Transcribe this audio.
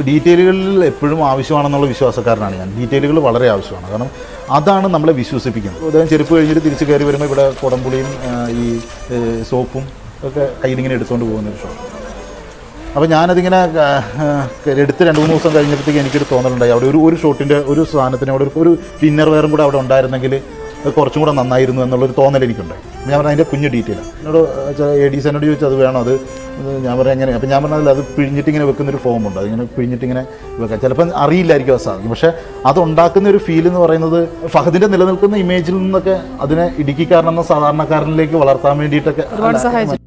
ഡീറ്റെയിലുകളിൽ എപ്പോഴും ആവശ്യമാണെന്നുള്ള വിശ്വാസക്കാരനാണ് ഞാൻ ഡീറ്റെയിലുകൾ വളരെ ആവശ്യമാണ് കാരണം അതാണ് നമ്മളെ വിശ്വസിപ്പിക്കുന്നത് അദ്ദേഹം ചെരുപ്പ് കഴിഞ്ഞിട്ട് തിരിച്ച് കയറി വരുമ്പോൾ ഇവിടെ കുടംപുളിയും ആ, ഈ ഏ, സോപ്പും ഒക്കെ കയ്യിലിങ്ങനെ എടുത്തുകൊണ്ട് പോകുന്ന ഒരു ഷോ അപ്പോൾ ഞാനതിങ്ങനെ ആ, ആ, എടുത്ത് രണ്ട് മൂന്ന് ദിവസം കഴിഞ്ഞപ്പോഴത്തേക്ക് എനിക്കൊരു തോന്നലുണ്ടായി അവിടെ ഒരു ഒരു ഷോട്ടിൻ്റെ ഒരു സാധനത്തിന് അവിടെ ഒരു- ഒരു ഇന്നർ വെയറും കൂടെ അവിടെ ഉണ്ടായിരുന്നെങ്കിൽ അത് കുറച്ചും കൂടെ നന്നായിരുന്നു എന്നുള്ളൊരു തോന്നൽ എനിക്കുണ്ടായി ഞാൻ പറഞ്ഞ അതിൻ്റെ കുഞ്ഞ് ഡീറ്റെയിൽ എന്നോട് എ ഡി എന്നോട് ചോദിച്ചു അത് വേണം അത് ഇത് ഞാൻ പറയാം എങ്ങനെ അപ്പം ഞാൻ പറഞ്ഞതിൽ അത് പിഴിഞ്ഞിട്ട് ഇങ്ങനെ വെക്കുന്നൊരു ഫോമുണ്ട് അതിങ്ങനെ പിഴിഞ്ഞിട്ട് ഇങ്ങനെ വെക്കാം ചിലപ്പോൾ അറിയില്ലായിരിക്കും അത് സാധിക്കും പക്ഷേ അത് ഉണ്ടാക്കുന്ന ഒരു ഫീൽ എന്ന് പറയുന്നത് ഫഹദിൻ്റെ നിലനിൽക്കുന്ന ഇമേജിൽ നിന്നൊക്കെ അതിനെ ഇടുക്കിക്കാരനെന്ന സാധാരണക്കാരനിലേക്ക് വളർത്താൻ വേണ്ടിയിട്ടൊക്കെ ഒരുപാട് സഹായിച്ചു